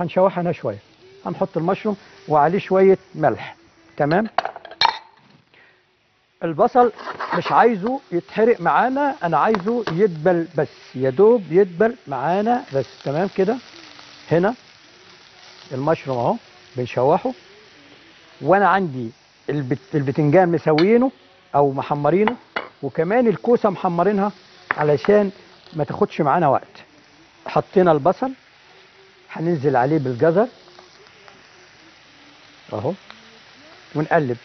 هنشوحها هنا شويه هنحط المشروم وعليه شويه ملح تمام البصل مش عايزه يتحرق معانا انا عايزه يدبل بس يا دوب يدبل معانا بس تمام كده هنا المشروم اهو بنشوحه وانا عندي البت... البتنجان مسوينه او محمرينه وكمان الكوسه محمرينها علشان ما تاخدش معانا وقت حطينا البصل هننزل عليه بالجزر اهو ونقلب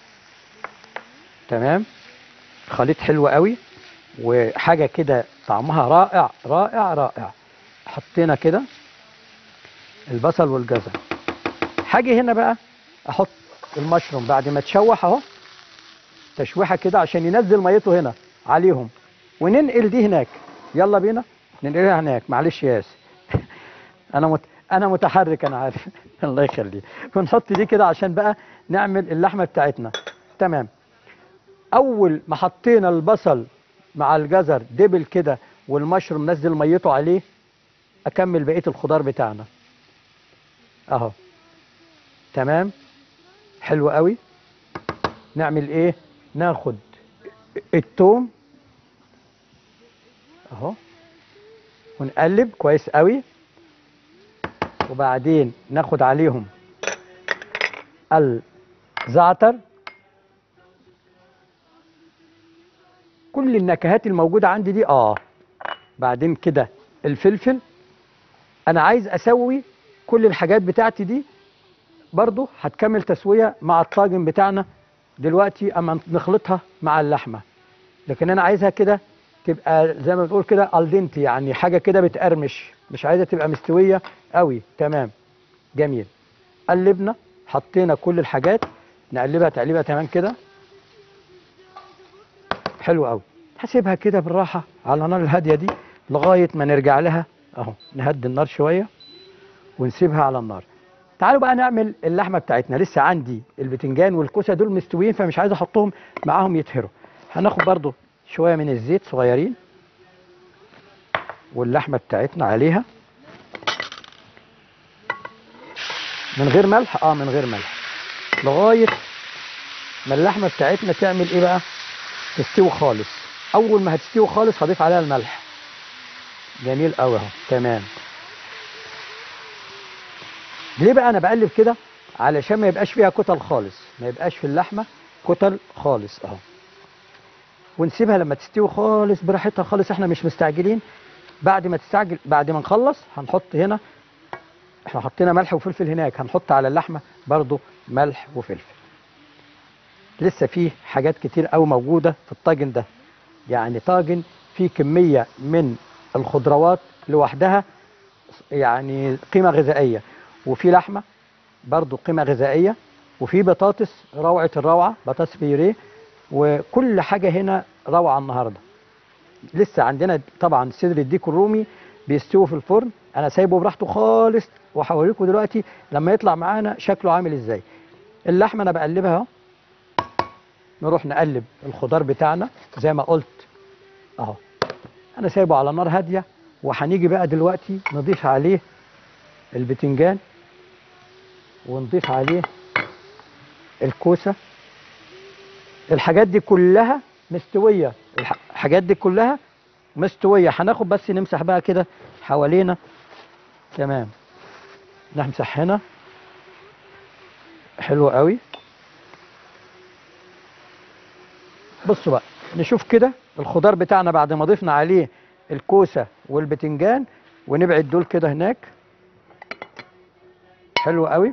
تمام خليط حلو قوي وحاجه كده طعمها رائع رائع رائع حطينا كده البصل والجزر حاجه هنا بقى احط المشروم بعد ما تشوح اهو تشويحه كده عشان ينزل ميته هنا عليهم وننقل دي هناك يلا بينا ننقلها هناك معلش يا ياسر انا مت... انا متحرك انا عارف الله يخليك ونحط دي كده عشان بقى نعمل اللحمه بتاعتنا تمام اول ما حطينا البصل مع الجزر دبل كده والمشروم نزل ميته عليه اكمل بقيه الخضار بتاعنا اهو تمام حلو قوي نعمل ايه ناخد التوم اهو ونقلب كويس قوي وبعدين ناخد عليهم الزعتر كل النكهات الموجودة عندي دي اه بعدين كده الفلفل انا عايز اسوي كل الحاجات بتاعتي دي برضو هتكمل تسوية مع الطاجن بتاعنا دلوقتي اما نخلطها مع اللحمة لكن انا عايزها كده تبقى زي ما بنقول كده الدنتي يعني حاجة كده بتقرمش مش عايزة تبقى مستوية قوي تمام جميل قلبنا حطينا كل الحاجات نقلبها تقليبها تمام كده حلو قوي هسيبها كده بالراحة على النار الهادية دي لغاية ما نرجع لها اهو نهدي النار شوية ونسيبها على النار تعالوا بقى نعمل اللحمة بتاعتنا لسه عندي البتنجان والكوسة دول مستويين فمش عايز احطهم معاهم يتهروا هناخد برضو شوية من الزيت صغيرين واللحمة بتاعتنا عليها من غير ملح اه من غير ملح لغاية ما اللحمة بتاعتنا تعمل ايه بقى تستوي خالص اول ما هتستوي خالص هضيف عليها الملح جميل قوي اهو تمام ليه بقى انا بقلب كده علشان ما يبقاش فيها كتل خالص ما يبقاش في اللحمه كتل خالص اهو ونسيبها لما تستوي خالص براحتها خالص احنا مش مستعجلين بعد ما تستعجل بعد ما نخلص هنحط هنا احنا حطينا ملح وفلفل هناك هنحط على اللحمه برضو ملح وفلفل لسه فيه حاجات كتير قوي موجوده في الطاجن ده يعني طاجن فيه كميه من الخضروات لوحدها يعني قيمه غذائيه وفي لحمه برضو قيمه غذائيه وفي بطاطس روعه الروعه بطاطس بيوريه وكل حاجه هنا روعه النهارده لسه عندنا طبعا صدر الديك الرومي بيستوي في الفرن انا سايبه براحته خالص وهوريكم دلوقتي لما يطلع معانا شكله عامل ازاي اللحمه انا بقلبها اهو نروح نقلب الخضار بتاعنا زي ما قلت اهو انا سايبه على نار هاديه وهنيجي بقى دلوقتي نضيف عليه البتنجان ونضيف عليه الكوسه الحاجات دي كلها مستويه الحاجات دي كلها مستويه هناخد بس نمسح بقى كده حوالينا تمام نمسح هنا حلو قوي بصوا بقى نشوف كده الخضار بتاعنا بعد ما ضفنا عليه الكوسه والبتنجان ونبعد دول كده هناك حلو قوي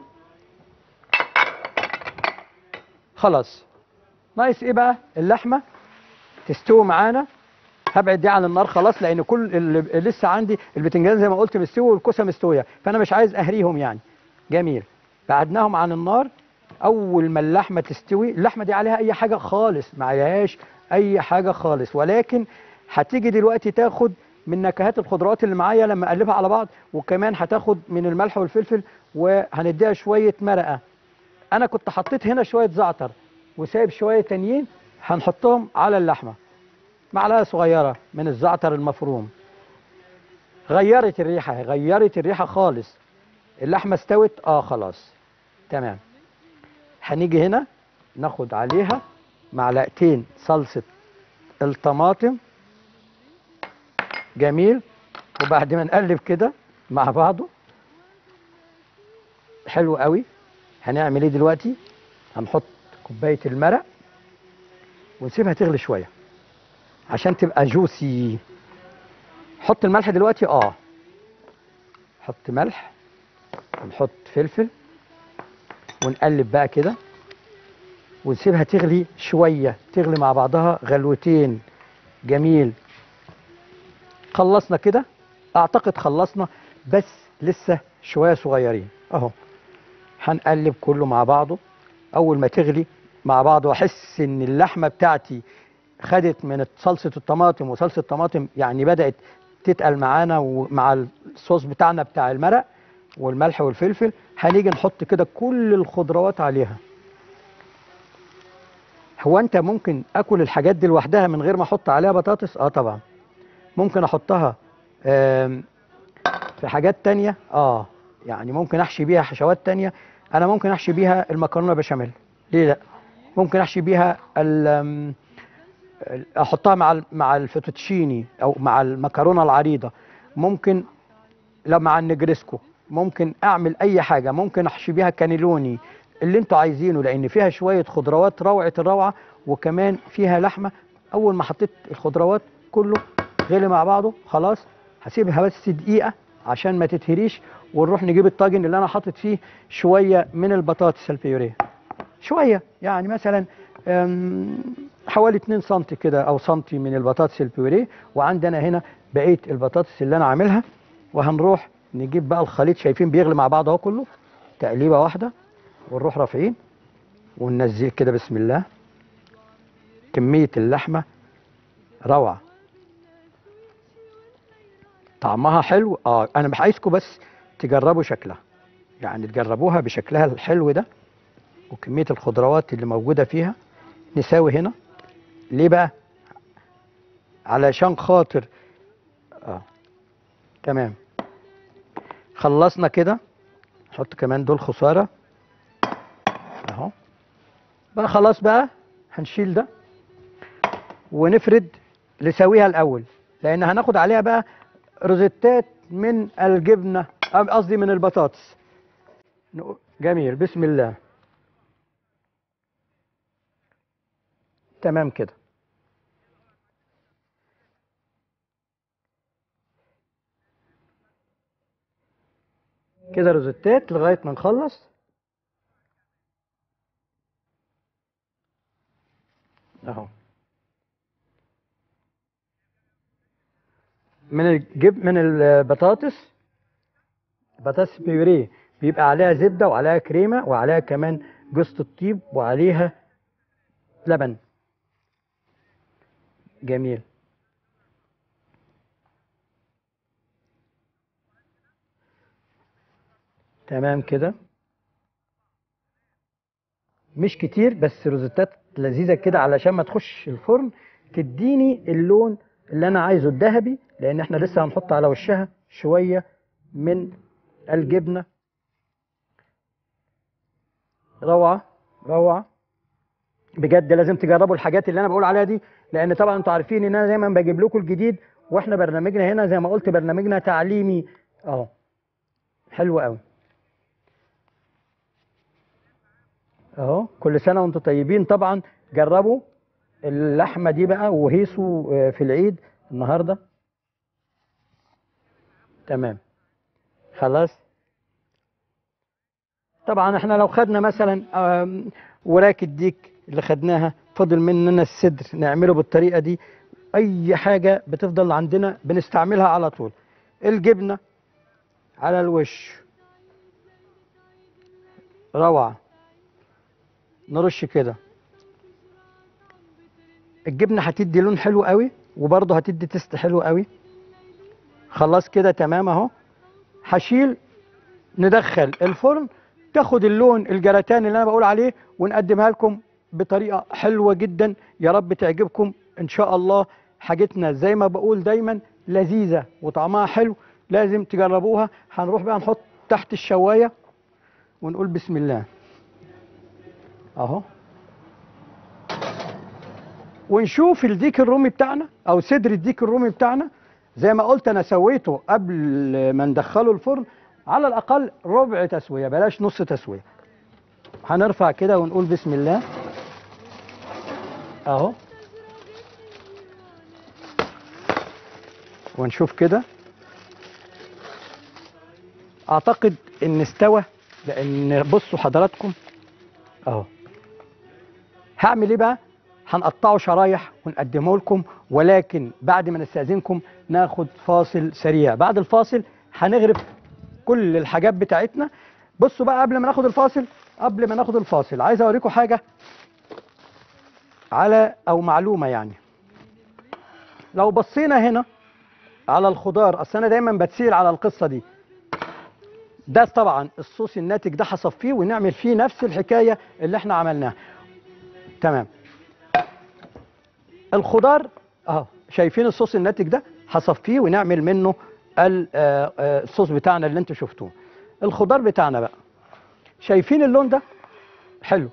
خلاص ناقص ايه بقى اللحمه تستوي معانا هبعد دي عن النار خلاص لان كل اللي لسه عندي البتنجان زي ما قلت مستوي والكوسه مستويه فانا مش عايز اهريهم يعني جميل بعدناهم عن النار اول ما اللحمه تستوي اللحمه دي عليها اي حاجه خالص ما عليهاش اي حاجه خالص ولكن هتيجي دلوقتي تاخد من نكهات الخضروات اللي معايا لما اقلبها على بعض وكمان هتاخد من الملح والفلفل وهنديها شويه مرقه انا كنت حطيت هنا شويه زعتر وسايب شويه تانيين هنحطهم على اللحمه معلقه صغيره من الزعتر المفروم غيرت الريحه غيرت الريحه خالص اللحمه استوت اه خلاص تمام هنيجي هنا ناخد عليها معلقتين صلصه الطماطم جميل وبعد ما نقلب كده مع بعضه حلو قوي هنعمل ايه دلوقتي هنحط كوبايه المرق ونسيبها تغلي شويه عشان تبقى جوسي حط الملح دلوقتي اه حط ملح ونحط فلفل ونقلب بقى كده ونسيبها تغلي شويه تغلي مع بعضها غلوتين جميل خلصنا كده اعتقد خلصنا بس لسه شويه صغيرين اهو هنقلب كله مع بعضه اول ما تغلي مع بعض واحس ان اللحمه بتاعتي خدت من صلصه الطماطم وصلصه الطماطم يعني بدات تتقل معانا ومع الصوص بتاعنا بتاع المرق والملح والفلفل هنيجي نحط كده كل الخضروات عليها هو انت ممكن اكل الحاجات دي لوحدها من غير ما احط عليها بطاطس اه طبعا ممكن احطها آم، في حاجات تانية اه يعني ممكن احشي بيها حشوات تانية انا ممكن احشي بيها المكرونه بشاميل ليه لا ممكن احشي بيها ال- آم، ال- احطها مع ال- مع الفوتوتشيني او مع المكرونه العريضه ممكن لا مع النجريسكو ممكن اعمل اي حاجه ممكن احشي بيها كانيلوني اللي انتوا عايزينه لان فيها شويه خضروات روعه الروعه وكمان فيها لحمه اول ما حطيت الخضروات كله غلي مع بعضه خلاص هسيبها بس دقيقه عشان ما تتهريش ونروح نجيب الطاجن اللي انا حاطط فيه شويه من البطاطس البيوريه شويه يعني مثلا أم، حوالي 2 سم كده او سنتي من البطاطس البيوريه وعندنا هنا بقيه البطاطس اللي انا عاملها وهنروح نجيب بقى الخليط شايفين بيغلي مع بعض اهو كله تقليبه واحده ونروح رافعين وننزل كده بسم الله كميه اللحمه روعه طعمها حلو اه انا عايزكم بس تجربوا شكلها يعني تجربوها بشكلها الحلو ده وكميه الخضروات اللي موجوده فيها نساوي هنا ليه بقى علشان خاطر اه تمام خلصنا كده نحط كمان دول خساره اهو بقى خلاص بقى هنشيل ده ونفرد نسويها الاول لان هناخد عليها بقى روزيتات من الجبنه أم قصدي من البطاطس نقول- جميل بسم الله تمام كده كده روزيتات لغايه ما نخلص اهو من الجب من البطاطس بطاطس بيوريه بيبقى عليها زبده وعليها كريمه وعليها كمان جوز الطيب وعليها لبن جميل تمام كده مش كتير بس روزيتات لذيذه كده علشان ما تخش الفرن تديني اللون اللي انا عايزه الذهبي لان احنا لسه هنحط على وشها شويه من الجبنه روعه روعه بجد لازم تجربوا الحاجات اللي انا بقول عليها دي لان طبعا انتوا عارفين ان انا دايما بجيب لكم الجديد واحنا برنامجنا هنا زي ما قلت برنامجنا تعليمي اهو حلو قوي اهو كل سنه وانتم طيبين طبعا جربوا اللحمه دي بقى وهيصوا آه، في العيد النهارده تمام خلاص طبعا احنا لو خدنا مثلا آم، وراك الديك اللي خدناها فضل مننا الصدر نعمله بالطريقه دي اي حاجه بتفضل عندنا بنستعملها على طول الجبنه على الوش روعه نرش كده الجبنه هتدي لون حلو قوي وبرضه هتدي تست حلو قوي خلاص كده تمام اهو هشيل ندخل الفرن تاخد اللون الجراتان اللي انا بقول عليه ونقدمها لكم بطريقه حلوه جدا يا رب تعجبكم ان شاء الله حاجتنا زي ما بقول دايما لذيذه وطعمها حلو لازم تجربوها هنروح بقى نحط تحت الشوايه ونقول بسم الله اهو ونشوف الديك الرومي بتاعنا او صدر الديك الرومي بتاعنا زي ما قلت انا سويته قبل ما ندخله الفرن على الاقل ربع تسويه بلاش نص تسويه هنرفع كده ونقول بسم الله اهو ونشوف كده اعتقد ان استوى لان بصوا حضراتكم اهو هعمل ايه بقى هنقطعه شرايح ونقدمه لكم ولكن بعد ما نستاذنكم ناخد فاصل سريع بعد الفاصل هنغرف كل الحاجات بتاعتنا بصوا بقى قبل ما ناخد الفاصل قبل ما ناخد الفاصل عايز اوريكم حاجه على او معلومه يعني لو بصينا هنا على الخضار اصل انا دايما بتسير على القصه دي ده طبعا الصوص الناتج ده هصفيه ونعمل فيه نفس الحكايه اللي احنا عملناها تمام الخضار اهو شايفين الصوص الناتج ده هصفيه ونعمل منه ال- آه، آه، الصوص بتاعنا اللي انتوا شفتوه الخضار بتاعنا بقى شايفين اللون ده حلو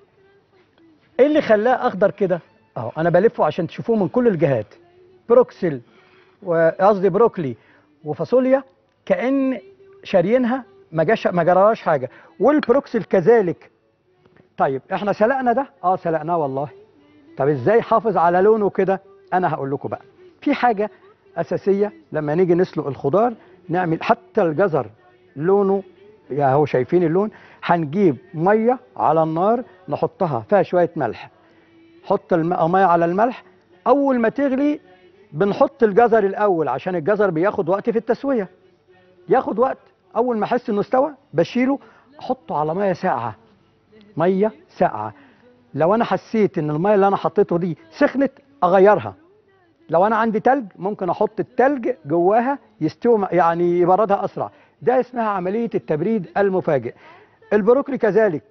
ايه اللي خلاه اخضر كده اهو انا بلفه عشان تشوفوه من كل الجهات بروكسل وقصدي بروكلي وفاصوليا كان شاريينها ما جاش ما جراش حاجه والبروكسل كذلك طيب احنا سلقنا ده اه سلقناه والله طب ازاي حافظ على لونه كده انا هقول لكم بقى في حاجه اساسيه لما نيجي نسلق الخضار نعمل حتى الجزر لونه يا هو شايفين اللون هنجيب ميه على النار نحطها فيها شويه ملح حط الميه على الملح اول ما تغلي بنحط الجزر الاول عشان الجزر بياخد وقت في التسويه ياخد وقت اول ما احس انه استوى بشيله احطه على ميه ساقعه ميه ساقعه لو انا حسيت ان الميه اللي انا حطيته دي سخنت اغيرها لو انا عندي تلج ممكن احط التلج جواها يستوي م- يعني يبردها اسرع ده اسمها عمليه التبريد المفاجئ البروكلي كذلك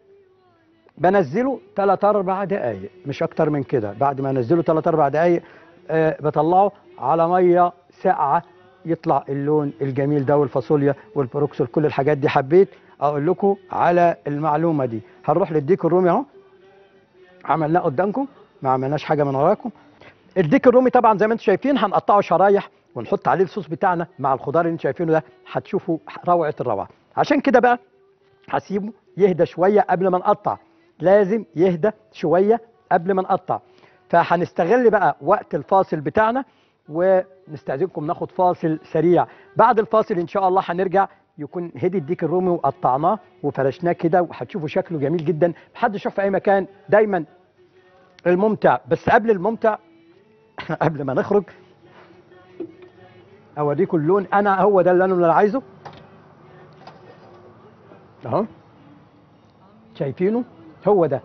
بنزله 3 4 دقائق مش اكتر من كده بعد ما انزله 3 4 دقائق آه بطلعه على ميه ساقعه يطلع اللون الجميل ده والفاصوليا والبروكسل كل الحاجات دي حبيت اقول لكم على المعلومه دي هنروح للديك الرومي اهو عملناه قدامكم ما عملناش حاجه من وراكم الديك الرومي طبعا زي ما انتم شايفين هنقطعه شرايح ونحط عليه الصوص بتاعنا مع الخضار اللي انتم شايفينه ده هتشوفوا روعه الروعه عشان كده بقى هسيبه يهدى شويه قبل ما نقطع لازم يهدى شويه قبل ما نقطع فهنستغل بقى وقت الفاصل بتاعنا ونستأذنكم ناخد فاصل سريع بعد الفاصل ان شاء الله هنرجع يكون هدي الديك الرومي وقطعناه وفرشناه كده وهتشوفوا شكله جميل جدا محدش شاف في اي مكان دايما الممتع بس قبل الممتع قبل ما نخرج اوريكم اللون انا هو ده اللي انا اللي عايزه اهو شايفينه هو ده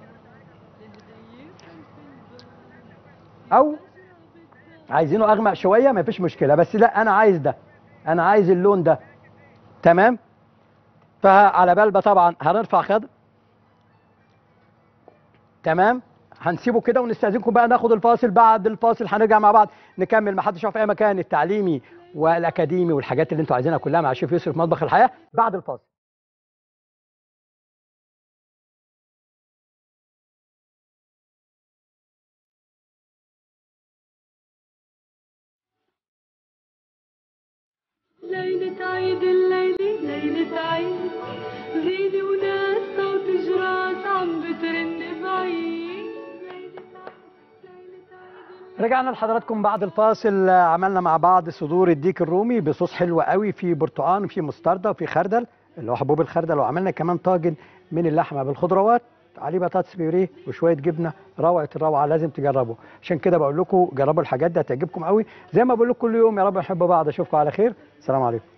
او عايزينه اغمق شويه ما فيش مشكله بس لا انا عايز ده انا عايز اللون ده تمام فعلى بال طبعا هنرفع خد تمام هنسيبه كده ونستاذنكم بقى ناخد الفاصل بعد الفاصل هنرجع مع بعض نكمل ما حدش يقف في اي مكان التعليمي والاكاديمي والحاجات اللي انتوا عايزينها كلها مع الشيف يوسف في مطبخ الحياه بعد الفاصل ليلة عيد الليلة ليلة عيد زينة وناس صوت جراس عم بترن بعيد رجعنا لحضراتكم بعد الفاصل آه، عملنا مع بعض صدور الديك الرومي بصوص حلو قوي في برتقان وفي مستردة وفي خردل اللي هو حبوب الخردل وعملنا كمان طاجن من اللحمه بالخضروات عليه بطاطس بيوريه وشويه جبنه روعه الروعه لازم تجربوا عشان كده بقول لكم جربوا الحاجات دي هتعجبكم قوي زي ما بقول لكم كل يوم يا رب نحب بعض اشوفكم على خير السلام عليكم